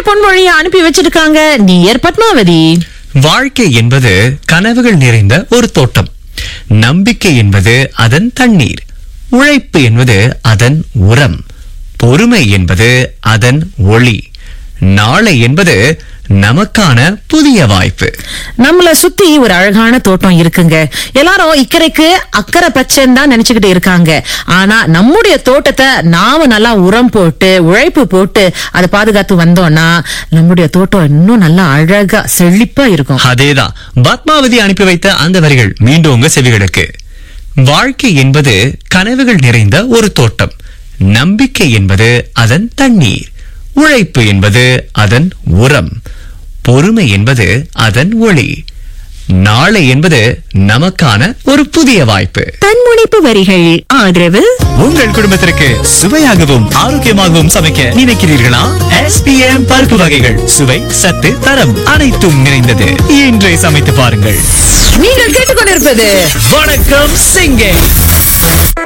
பொன்மொழியை அனுப்பி வச்சிருக்காங்க நியர் பத்மாவதி வாழ்க்கை என்பது கனவுகள் நிறைந்த ஒரு தோட்டம் நம்பிக்கை என்பது அதன் தண்ணீர் உழைப்பு என்பது அதன் உரம் பொறுமை என்பது அதன் ஒளி நாளை என்பது நமக்கான புதிய வாய்ப்பு நம்மள சுத்தி ஒரு அழகான தோட்டம் இருக்குங்க எல்லாரும் இக்கரைக்கு அக்கறை பச்சைன்னு தான் நினைச்சுக்கிட்டு இருக்காங்க ஆனா நம்முடைய தோட்டத்தை நாம நல்லா உரம் போட்டு உழைப்பு போட்டு அதை பாதுகாத்து வந்தோம்னா நம்முடைய தோட்டம் இன்னும் நல்லா அழகா செழிப்பா இருக்கும் அதேதான் பத்மாவதி அனுப்பி வைத்த அந்த வரிகள் மீண்டும் உங்க செவிகளுக்கு வாழ்க்கை என்பது கனவுகள் நிறைந்த ஒரு தோட்டம் நம்பிக்கை என்பது அதன் தண்ணீர் உழைப்பு என்பது அதன் உரம் பொறுமை என்பது அதன் ஒளி நாளை என்பது நமக்கான ஒரு புதிய வாய்ப்பு தன்முனைப்பு வரிகள் ஆதரவு உங்கள் குடும்பத்திற்கு சுவையாகவும் ஆரோக்கியமாகவும் சமைக்க நினைக்கிறீர்களா எஸ்பிஎம் பருப்பு வகைகள் சுவை சத்து தரம் அனைத்தும் நிறைந்தது இன்றே சமைத்து பாருங்கள் நீங்கள் கேட்டுக்கொண்டிருப்பது வணக்கம் சிங்கே